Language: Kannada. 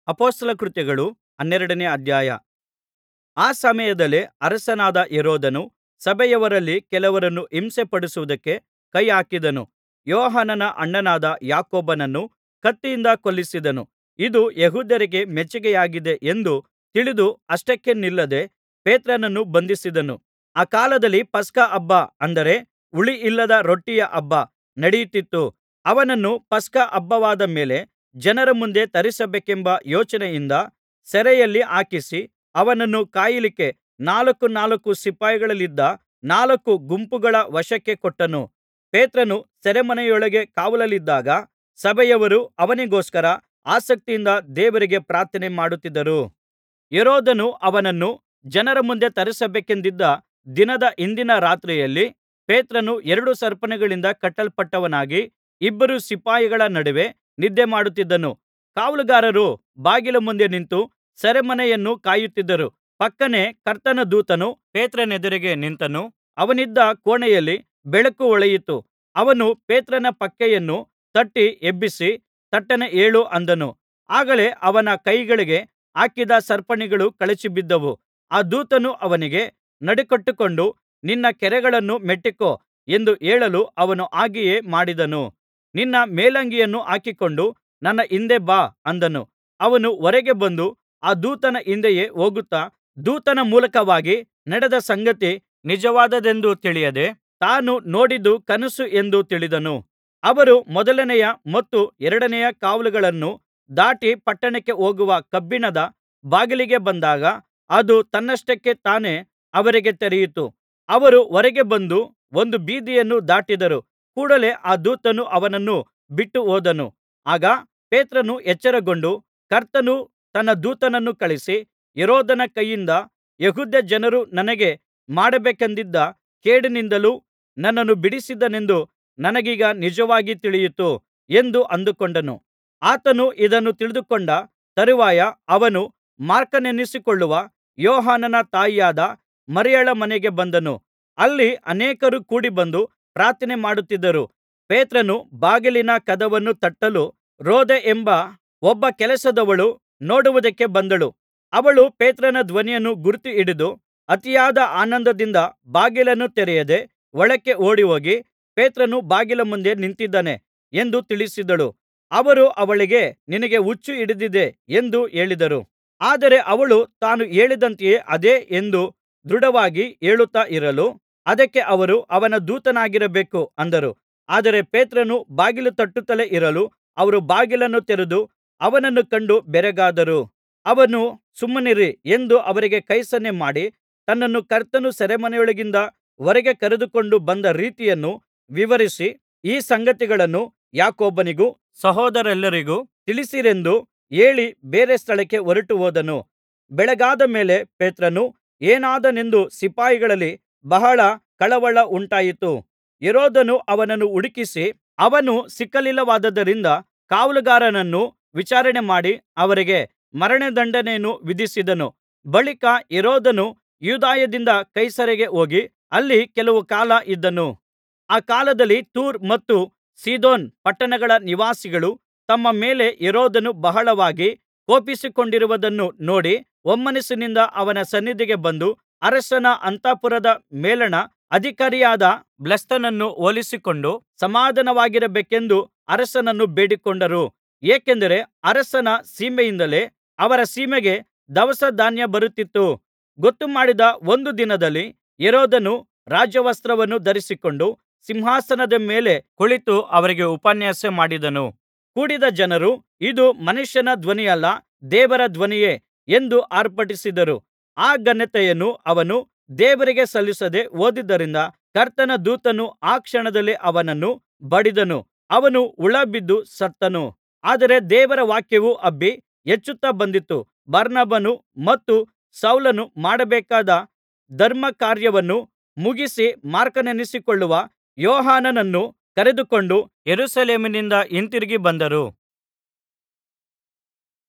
ಅಪೊಸ್ತಲರ ಕೃತ್ಯಗಳು ಹನ್ನೆರಡನೇ ಅಧ್ಯಾಯ ಆ ಸಮಯದಲ್ಲೇ ಅರಸನಾದ ಹೆರೋದನು ಸಭೆಯವರಲ್ಲಿ ಕೆಲವರನ್ನು ಹಿಂಸೆಪಡಿಸುವುದಕ್ಕೆ ಕೈಹಾಕಿದನು ಯೋಹಾನನ ಅಣ್ಣನಾದ ಯಾಕೋಬನನ್ನು ಕತ್ತಿಯಿಂದ ಕೊಲ್ಲಿಸಿದನು ಇದು ಯೆಹೂದ್ಯರಿಗೆ ಮೆಚ್ಚಿಕೆಯಾಗಿದೆ ಎಂದು ತಿಳಿದು ಅಷ್ಟಕ್ಕೆ ನಿಲ್ಲದೆ ಪೇತ್ರನನ್ನು ಬಂಧಿಸಿದನು ಆ ಕಾಲದಲ್ಲಿ ಪಸ್ಕಹಬ್ಬ ಅಂದರೆ ಹುಳಿಯಿಲ್ಲದ ರೊಟ್ಟಿಯ ಹಬ್ಬ ನಡೆಯುತ್ತಿತ್ತು ಅವನನ್ನು ಪಸ್ಕಹಬ್ಬವಾದ ಮೇಲೆ ಜನರ ಮುಂದೆ ತರಿಸಬೇಕೆಂಬ ಯೋಚನೆಯಿಂದ ಸೆರೆಯಲ್ಲಿ ಹಾಕಿಸಿ ಅವನನ್ನು ಕಾಯಲಿಕ್ಕೆ ನಾಲ್ಕು ನಾಲ್ಕು ಸಿಪಾಯಿಗಳಿದ್ದ ನಾಲ್ಕು ಗುಂಪುಗಳ ವಶಕ್ಕೆ ಕೊಟ್ಟನು ಪೇತ್ರನು ಸೆರೆಮನೆಯೊಳಗೆ ಕಾವಲಲ್ಲಿದ್ದಾಗ ಸಭೆಯವರು ಅವನಿಗೋಸ್ಕರ ಆಸಕ್ತಿಯಿಂದ ದೇವರಿಗೆ ಪ್ರಾರ್ಥನೆ ಮಾಡುತ್ತಿದ್ದರು ಹೆರೋದನು ಅವನನ್ನು ಜನರ ಮುಂದೆ ತರಿಸಬೇಕೆಂದಿದ್ದ ದಿನದ ಹಿಂದಿನ ರಾತ್ರಿಯಲ್ಲಿ ಪೇತ್ರನು ಎರಡು ಸರಪಣಿಗಳಿಂದ ಕಟ್ಟಲ್ಪಟ್ಟವನಾಗಿ ಇಬ್ಬರು ಸಿಪಾಯಿಗಳ ನಡುವೆ ನಿದ್ದೆಮಾಡುತ್ತಿದ್ದನು ಕಾವಲುಗಾರರು ಬಾಗಿಲ ಮುಂದೆ ನಿಂತು ಸೆರೆಮನೆಯನ್ನು ಕಾಯುತ್ತಿದ್ದರು ಫಕ್ಕನೆ ಕರ್ತನ ದೂತನು ಪೇತ್ರನೆದುರಿಗೆ ನಿಂತನು ಅವನಿದ್ದ ಕೋಣೆಯಲ್ಲಿ ಬೆಳಕು ಹೊಳೆಯಿತು ಅವನು ಪೇತ್ರನ ಪಕ್ಕೆಯನ್ನು ತಟ್ಟಿ ಎಬ್ಬಿಸಿ ತಟ್ಟನೆ ಏಳು ಅಂದನು ಆಗಲೇ ಅವನ ಕೈಗಳಿಗೆ ಹಾಕಿದ್ದ ಸರಪಣಿಗಳು ಕಳಚಿಬಿದ್ದವು ಆ ದೂತನು ಅವನಿಗೆ ನಡುಕಟ್ಟಿಕೊಂಡು ನಿನ್ನ ಕೆರಗಳನ್ನು ಮೆಟ್ಟಿಕೋ ಎಂದು ಹೇಳಲು ಅವನು ಹಾಗೆಯೇ ಮಾಡಿದನು ನಿನ್ನ ಮೇಲಂಗಿಯನ್ನು ಹಾಕಿಕೊಂಡು ನನ್ನ ಹಿಂದೆ ಬಾ ಅಂದನು ಅವನು ಹೊರಗೆ ಬಂದು ಆ ದೂತನ ಹಿಂದೆಯೇ ಹೋಗುತ್ತಾ ದೂತನ ಮೂಲಕವಾಗಿ ನಡೆದ ಸಂಗತಿ ನಿಜವಾದದ್ದೆಂದು ತಿಳಿಯದೆ ತಾನು ನೋಡಿದ್ದು ಕನಸು ಎಂದು ತಿಳಿದನು ಅವರು ಮೊದಲನೆಯ ಮತ್ತು ಎರಡನೆಯ ಕಾವಲುಗಳನ್ನು ದಾಟಿ ಪಟ್ಟಣಕ್ಕೆ ಹೋಗುವ ಕಬ್ಬಿಣದ ಬಾಗಿಲಿಗೆ ಬಂದಾಗ ಅದು ತನ್ನಷ್ಟಕ್ಕೆ ತಾನೇ ಅವರಿಗೆ ತೆರೆಯಿತು ಅವರು ಹೊರಗೆ ಬಂದು ಒಂದು ಬೀದಿಯನ್ನು ದಾಟಿದರು ಕೂಡಲೇ ಆ ದೂತನು ಅವನನ್ನು ಬಿಟ್ಟು ಹೋದನು ಆಗ ಪೇತ್ರನು ಎಚ್ಚರಗೊಂಡು ಕರ್ತನು ತನ್ನ ದೂತನನ್ನು ಕಳುಹಿಸಿ ಹೆರೋದನ ಕೈಯಿಂದ ಯೆಹೂದ್ಯಜನರು ನನಗೆ ಮಾಡಬೇಕೆಂದಿದ್ದ ಕೇಡಿನಿಂದಲೂ ನನ್ನನ್ನು ಬಿಡಿಸಿದನೆಂದು ನನಗೀಗ ನಿಜವಾಗಿ ತಿಳಿಯಿತು ಎಂದು ಅಂದುಕೊಂಡನು ಆತನು ಇದನ್ನು ತಿಳಿದುಕೊಂಡ ತರುವಾಯ ಅವನು ಮಾರ್ಕನೆನಿಸಿಕೊಳ್ಳುವ ಯೋಹಾನನ ತಾಯಿಯಾದ ಮರಿಯಳ ಮನೆಗೆ ಬಂದನು ಅಲ್ಲಿ ಅನೇಕರು ಕೂಡಿಬಂದು ಪ್ರಾರ್ಥನೆ ಮಾಡುತ್ತಿದ್ದರು ಪೇತ್ರನು ಬಾಗಿಲಿನ ಕದವನ್ನು ತಟ್ಟಲು ರೋದೆ ಎಂಬ ಒಬ್ಬ ಕೆಲಸದವಳು ನೋಡುವುದಕ್ಕೆ ಬಂದಳು ಅವಳು ಪೇತ್ರನ ಧ್ವನಿಯನ್ನು ಗುರುತುಹಿಡಿದು ಅತಿಯಾದ ಆನಂದದಿಂದ ಬಾಗಿಲನ್ನು ತೆರೆಯದೆ ಒಳಕ್ಕೆ ಓಡಿಹೋಗಿ ಪೇತ್ರನು ಬಾಗಿಲ ಮುಂದೆ ನಿಂತಿದ್ದಾನೆ ಎಂದು ತಿಳಿಸಿದಳು ಅವರು ಅವಳಿಗೆ ನಿನಗೆ ಹುಚ್ಚು ಹಿಡಿದಿದೆ ಎಂದು ಹೇಳಿದರು ಆದರೆ ಅವಳು ತಾನು ಹೇಳಿದಂತೆಯೇ ಅದೆ ಎಂದು ದೃಢವಾಗಿ ಹೇಳುತ್ತಾ ಇರಲು ಅದಕ್ಕೆ ಅವರು ಅವನ ದೂತನಾಗಿರಬೇಕು ಅಂದರು ಆದರೆ ಪೇತ್ರನು ಬಾಗಿಲು ತಟ್ಟುತ್ತಲೇ ಇರಲು ಅವರು ಬಾಗಿಲನ್ನು ತೆರೆದು ಅವನನ್ನು ಕಂಡು ಬೆರಗಾದರು ಅವನು ಸುಮ್ಮನಿರಿ ಎಂದು ಅವರಿಗೆ ಕೈಸನ್ನೆ ಮಾಡಿ ತನ್ನನ್ನು ಕರ್ತನು ಸೆರೆಮನೆಯೊಳಗಿಂದ ಹೊರಗೆ ಕರೆದುಕೊಂಡು ಬಂದ ರೀತಿಯನ್ನು ವಿವರಿಸಿ ಈ ಸಂಗತಿಗಳನ್ನು ಯಾಕೋಬನಿಗೂ ಸಹೋದರರೆಲ್ಲರಿಗೂ ತಿಳಿಸಿರೆಂದು ಹೇಳಿ ಬೇರೆ ಸ್ಥಳಕ್ಕೆ ಹೊರಟುಹೋದನು ಬೆಳಗಾದ ಮೇಲೆ ಪೇತ್ರನು ಏನಾದನೆಂದು ಸಿಪಾಯಿಗಳಲ್ಲಿ ಬಹಳ ಕಳವಳ ಉಂಟಾಯಿತು ಹೆರೋದನು ಅವನನ್ನು ಹುಡುಕಿಸಿ ಅವನು ಸಿಕ್ಕಲಿಲ್ಲವಾದ್ದರಿಂದ ಕಾವಲುಗಾರರನ್ನು ವಿಚಾರಣೆಮಾಡಿ ಅವರಿಗೆ ಮರಣದಂಡನೆಯನ್ನು ವಿಧಿಸಿದನು ಬಳಿಕ ಹೆರೋದನು ಯೂದಾಯದಿಂದ ಕೈಸರೈಗೆ ಹೋಗಿ ಅಲ್ಲಿ ಕೆಲವು ಕಾಲ ಇದ್ದನು ಆ ಕಾಲದಲ್ಲಿ ತೂರ್ ಮತ್ತು ಸೀದೋನ್ ಪಟ್ಟಣಗಳ ನಿವಾಸಿಗಳು ತಮ್ಮ ಮೇಲೆ ಹೆರೋದನು ಬಹಳವಾಗಿ ಕೋಪಿಸಿಕೊಂಡಿರುವುದನ್ನು ನೋಡಿ ಒಮ್ಮನಸ್ಸಿನಿಂದ ಅವನ ಸನ್ನಿಧಿಗೆ ಬಂದು ಅರಸನ ಅಂತಃಪುರದ ಮೇಲಣ ಅಧಿಕಾರಿಯಾದ ಬ್ಲಾಸ್ತನನ್ನು ಒಲಿಸಿಕೊಂಡು ಸಮಾಧಾನವಾಗಿರಬೇಕೆಂದು ಅರಸನನ್ನು ಬೇಡಿಕೊಂಡರು ಏಕೆಂದರೆ ಅರಸನ ಸೀಮೆಯಿಂದಲೇ ಅವರ ಸೀಮೆಗೆ ದವಸಧಾನ್ಯ ಬರುತ್ತಿತ್ತು ಗೊತ್ತುಮಾಡಿದ ಒಂದು ದಿನದಲ್ಲಿ ಹೆರೋದನು ರಾಜವಸ್ತ್ರವನ್ನು ಧರಿಸಿಕೊಂಡು ಸಿಂಹಾಸನದ ಮೇಲೆ ಕುಳಿತು ಅವರಿಗೆ ಉಪನ್ಯಾಸ ಮಾಡಿದನು ಕೂಡಿದ್ದ ಜನರು ಇದು ಮನುಷ್ಯನ ಧ್ವನಿಯಲ್ಲ ದೇವರ ಧ್ವನಿಯೇ ಎಂದು ಆರ್ಭಟಿಸಿದರು ಆ ಘನತೆಯನ್ನು ಅವನು ದೇವರಿಗೆ ಸಲ್ಲಿಸದೆ ಹೋದುದರಿಂದ ಕರ್ತನ ದೂತನು ಆ ಕ್ಷಣದಲ್ಲೇ ಅವನನ್ನು ಬಡಿದನು ಅವನು ಹುಳಬಿದ್ದು ಸತ್ತನು ಆದರೆ ದೇವರ ವಾಕ್ಯವು ಹಬ್ಬಿ ಹೆಚ್ಚುತ್ತಾ ಬಂದಿತು ಬಾರ್ನಬನು ಮತ್ತು ಸೌಲನು ಮಾಡಬೇಕಾದ ಧರ್ಮಕಾರ್ಯವನ್ನು ಮುಗಿಸಿ ಮಾರ್ಕನೆನಿಸಿಕೊಳ್ಳುವ ಯೋಹಾನನನ್ನು ಕರೆದುಕೊಂಡು ಯೆರೂಸಲೇಮಿನಿಂದ ಹಿಂತಿರುಗಿ ಬಂದರು